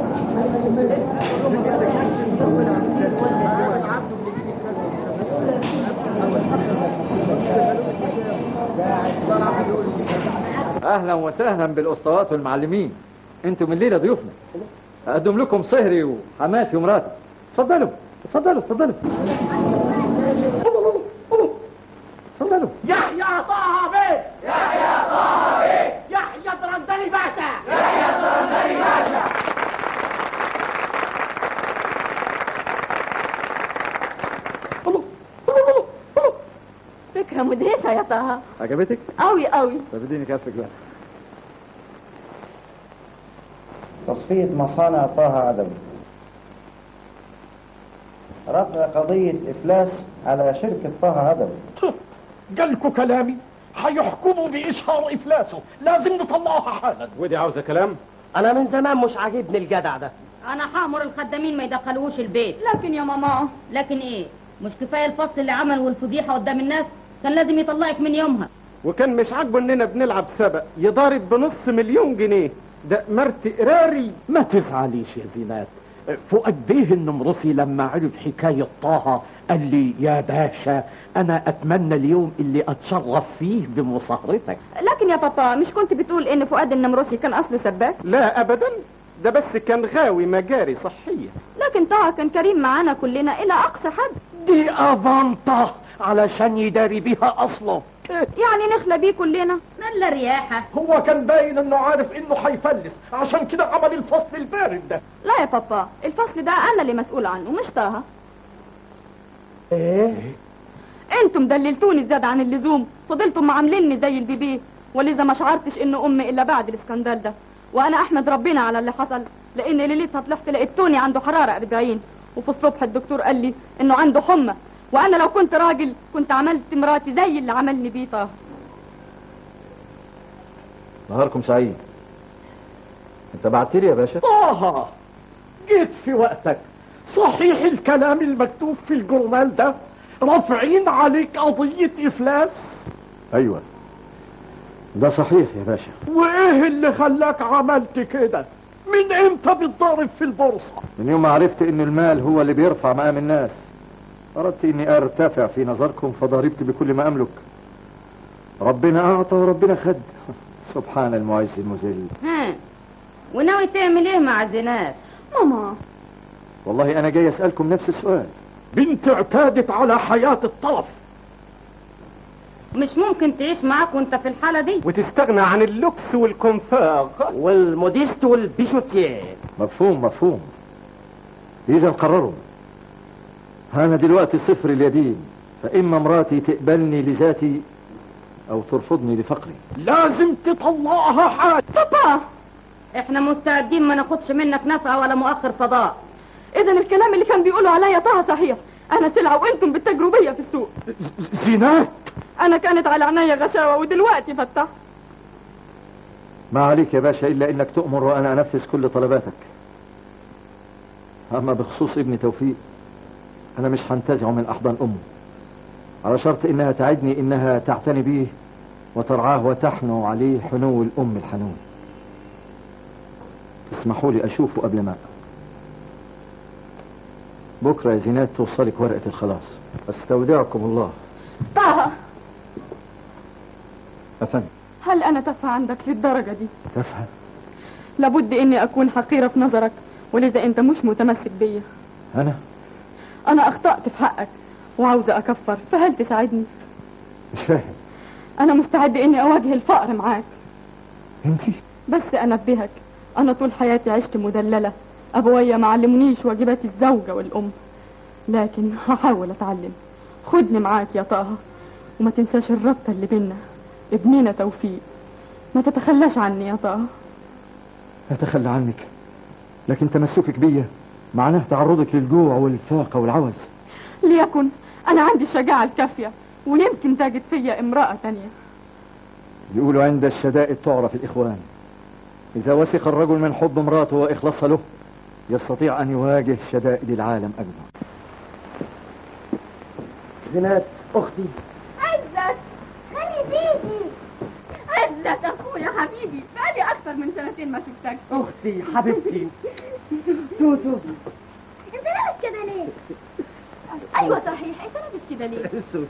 اهلا وسهلا بالاسطوات والمعلمين انتم الليله ضيوفنا اقدم لكم صهري وحماتي ومراتي اتفضلوا اتفضلوا اتفضلوا اتفضلوا يحيى طه بيه يحيى طه بيه يحيى درندلي باشا يحيى درندلي باشا فكرة مدهشة يا طه عجبتك؟ قوي قوي طب اديني كفك بقى تصفية مصانع طه عدوي رفع قضية إفلاس على شركة طه عدوي جالكوا كلامي هيحكموا بإشهار إفلاسه لازم نطلعها حالا ودي عاوزة كلام انا من زمان مش عاجبني الجدع ده انا حامر الخدامين ما يدخلوش البيت لكن يا ماما لكن ايه مش كفايه الفصل اللي عمله والفضيحه قدام الناس كان لازم يطلعك من يومها وكان مش عاجبه اننا بنلعب سبق يضارب بنص مليون جنيه ده مرت قراري ما تزعليش يا زينات فؤاد بيه النمرسي لما عرف حكاية طه قال لي يا باشا انا اتمنى اليوم اللي اتشرف فيه بمصاهرتك لكن يا بابا مش كنت بتقول ان فؤاد النمرسي كان اصله سباك لا ابدا ده بس كان غاوي مجاري صحية لكن طه كان كريم معانا كلنا الى اقصى حد دي افانتا علشان يداري بيها اصله يعني نخلى بيه كلنا ملا رياحه هو كان باين انه عارف انه هيفلس عشان كده عمل الفصل البارد ده لا يا بابا الفصل ده انا اللي مسؤول عنه مش طه ايه انتم دللتوني زيادة عن اللزوم فضلتم معامليني زي البيبي ولذا ما شعرتش انه امي الا بعد الاسكندال ده وانا احمد ربنا على اللي حصل لان ليلتها طلعت لقيت توني عنده حرارة 40 وفي الصبح الدكتور قال لي انه عنده حمى وانا لو كنت راجل كنت عملت مراتي زي اللي عملني بيه طه نهاركم سعيد انت بعت لي يا باشا طه جيت في وقتك صحيح الكلام المكتوب في الجورنال ده رافعين عليك قضية إفلاس ايوه ده صحيح يا باشا وإيه اللي خلاك عملت كده من إمتى بتضارب في البورصة من يوم ما عرفت ان المال هو اللي بيرفع مقام الناس اردت اني ارتفع في نظركم فضربت بكل ما املك ربنا اعطى وربنا خد سبحان المعز المذل ها وناوي تعمل ايه مع الزناد ماما والله انا جاي اسالكم نفس السؤال بنت اعتادت على حياة الطرف مش ممكن تعيش معاك وانت في الحالة دي وتستغنى عن اللوكس والكونفاغ والموديست والبيشوتير مفهوم مفهوم اذا قرروا انا دلوقتي صفر اليدين فاما مراتي تقبلني لذاتي او ترفضني لفقري لازم تطلعها حاجة بابا احنا مستعدين ما ناخدش منك نفقة ولا مؤخر صداق اذا الكلام اللي كان بيقولوا عليا طه صحيح انا سلعة وانتم بالتجربية في السوق زينات انا كانت على عينيا غشاوة ودلوقتي فتح ما عليك يا باشا الا انك تؤمر وانا انفذ كل طلباتك اما بخصوص ابني توفيق انا مش هنتزعه من احضان امه على شرط انها تعدني انها تعتني بيه وترعاه وتحنو عليه حنو الام الحنون تسمحوا لي اشوفه قبل ما بكره يا زينات توصلك ورقه الخلاص استودعكم الله طه افندم هل انا تافهة عندك للدرجة دي تفهم لابد اني اكون حقيرة في نظرك ولذا انت مش متمسك بيا انا انا اخطأت في حقك وعاوزة اكفر فهل تساعدني مش فاهم انا مستعد اني اواجه الفقر معاك انت بس انبهك انا طول حياتي عشت مدللة ابويا ما علمونيش واجبات الزوجة والام لكن هحاول اتعلم خدني معاك يا طه وما تنساش الربطة اللي بينا ابننا توفيق ما تتخلاش عني يا طه اتخلى عنك لكن تمسكك بيا معناه تعرضك للجوع والفاقة والعوز ليكن انا عندي الشجاعة الكافية ويمكن تجد فيا امرأة تانية يقولوا عند الشدائد تعرف الإخوان إذا وثق الرجل من حب امراته وإخلاصها له يستطيع أن يواجه شدائد العالم أجمع زينات اختي عزت خلي بيبي عزت اخويا حبيبي بقالي اكتر من سنتين ما شفتك اختي حبيبتي توتو انت لابس كده ليه ايوه صحيح انت لابس كده ليه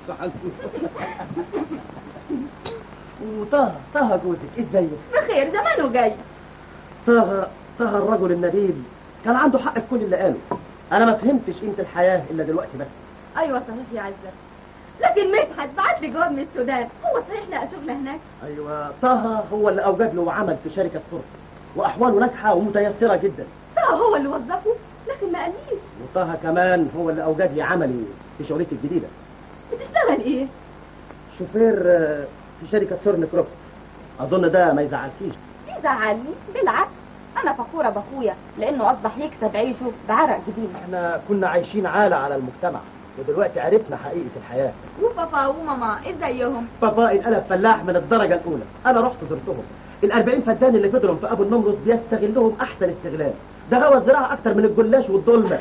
وطه طه جوزك ازاي بخير زمانه جاي طه طه الرجل النبيل كان عنده حق في كل اللي قاله انا ما فهمتش قيمه الحياه الا دلوقتي بس ايوه صحيح يا عزت لكن مدحت بعت لي جواب من السودان هو صحيح لقى شغل هناك ايوه طه هو اللي اوجد له عمل في شركه فرن واحواله ناجحه ومتيسره جدا طه هو اللي وظفه لكن ما قاليش وطه كمان هو اللي اوجد لي عملي في شغلتي الجديده بتشتغل ايه شوفير آه، في شركه سورن كروب اظن ده ما يزعلكيش يزعلني بالعكس انا فخوره باخويا لانه اصبح يكسب عيشه بعرق جديد احنا كنا عايشين عالة على المجتمع ودلوقتي عرفنا حقيقة الحياة وبابا وماما ازيهم بابا انقلب فلاح من الدرجة الأولى أنا رحت زرتهم الأربعين فدان اللي فضلوا في أبو النمرس بيستغلهم أحسن استغلال ده غوى الزراعة أكتر من الجلاش والدولمة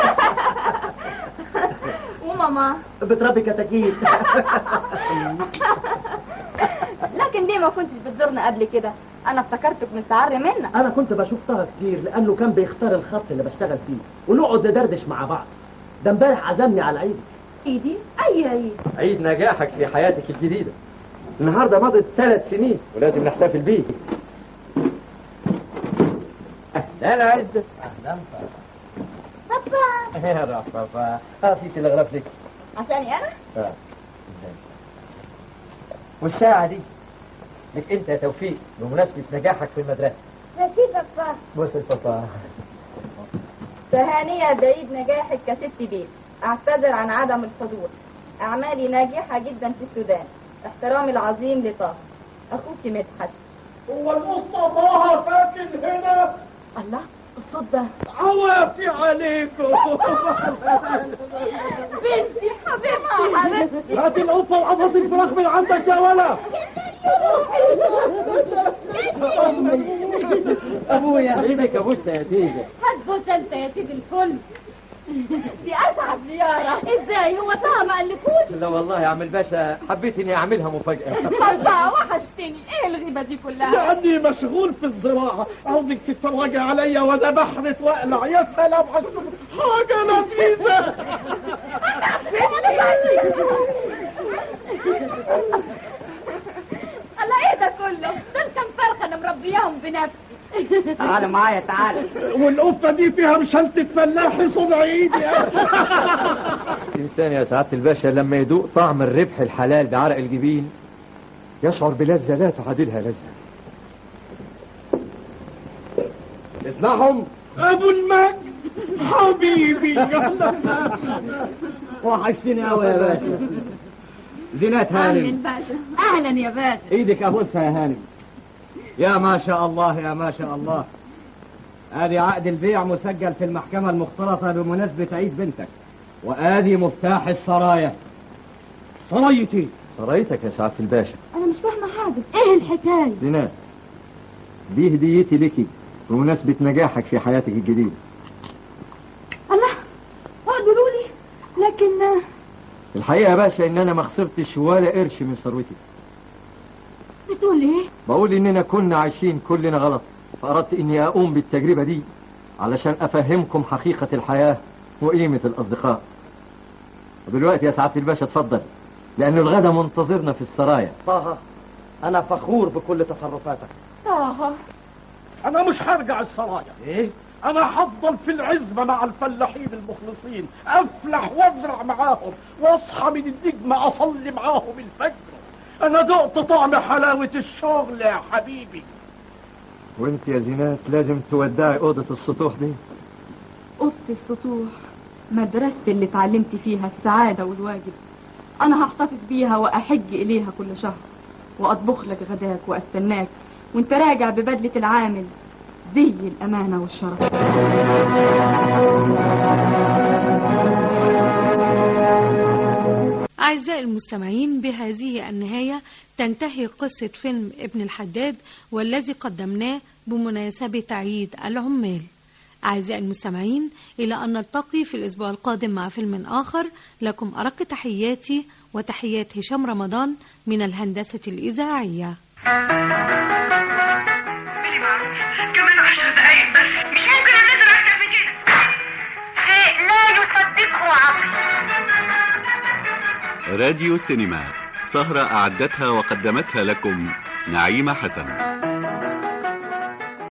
وماما بتربي كتاكيت لكن ليه ما كنتش بتزورنا قبل كده انا افتكرتك مستعر منا أنا كنت بشوف طه كتير لأنه كان بيختار الخط اللي بشتغل فيه ونقعد ندردش مع بعض ده امبارح عزمني على العيد ايدي اي عيد عيد نجاحك في حياتك الجديدة النهاردة مضت ثلاث سنين ولازم نحتفل بيه أهلا عزة أهلا بابا يا رفافا هاتي تلغرف لك عشاني انا آه. والساعة دي لك أنت يا توفيق بمناسبة نجاحك في المدرسة ميرسي بابا بص البابا تهانية بعيد نجاحك كست بيت اعتذر عن عدم الحضور اعمالي ناجحة جدا في السودان احترامي العظيم لطه اخوك مدحت هو المصطفى ساكن هنا الله الصوت ده عوافي عليكم بنتي حبيبتي حبيبتي هات القطة وقفص الفراخ من عندك يا ولا أبويا عينك أبوسها يا تيجا هتبوس انت يا سيدي الكل دي اسعد زيارة ازاي هو طه ما قالكوش لا والله يا عم الباشا حبيت إني أعملها مفاجأة بابا وحشتني ايه الغيبة دي كلها لأني مشغول في الزراعة عاوزك تتفرجي عليا وأنا بحرث وأقلع يا سلام على حاجة لذيذة الله ايه ده كله دول كام فرخة انا مربياهم بنفسي تعال معايا تعال والقفة دي فيها مشلتة فلاحي صنع ايدي الإنسان يا سعادة الباشا لما يدوق طعم الربح الحلال بعرق الجبين يشعر بلذة لا تعادلها لذة اسمعهم أبو المجد حبيبي وحشتني قوي يا باشا زينات اهلا هانم الباشا اهلا يا باشا ايدك ابوسها يا هانم يا ما شاء الله يا ما شاء الله ادي عقد البيع مسجل في المحكمة المختلطة بمناسبة عيد بنتك وادي مفتاح السرايا سرايتي سرايتك يا سعادة الباشا انا مش فاهمة حاجة ايه الحكاية زينات دي هديتي لك بمناسبة نجاحك في حياتك الجديدة الله قولوا لي لكن الحقيقة يا باشا ان انا ما خسرتش ولا قرش من ثروتي بتقول ايه بقول اننا كنا عايشين كلنا غلط فاردت اني اقوم بالتجربة دي علشان افهمكم حقيقة الحياة وقيمة الاصدقاء ودلوقتي يا سعادة الباشا اتفضل لان الغدا منتظرنا في السرايا طه أنا فخور بكل تصرفاتك طه أنا مش هرجع السرايا إيه؟ أنا هفضل في العزبة مع الفلاحين المخلصين أفلح وأزرع معاهم وأصحى من النجمة أصلي معاهم الفجر أنا دقت طعم حلاوة الشغل يا حبيبي وانت يا زينات لازم تودعي اوضة السطوح دي أوضة السطوح مدرستي اللي اتعلمت فيها السعادة والواجب أنا هحتفظ بيها وأحج إليها كل شهر وأطبخ لك غداك وأستناك وانت راجع ببدلة العامل زي الأمانة والشرف أعزائي المستمعين بهذه النهاية تنتهي قصة فيلم ابن الحداد والذي قدمناه بمناسبة عيد العمال أعزائي المستمعين إلى أن نلتقي في الأسبوع القادم مع فيلم آخر لكم أرق تحياتي وتحيات هشام رمضان من الهندسة الإذاعية كمان عشر دقايق بس مش ممكن انزل اكتر من كده شيء لا يصدقه عقل راديو سينما سهرة أعدتها وقدمتها لكم نعيمة حسن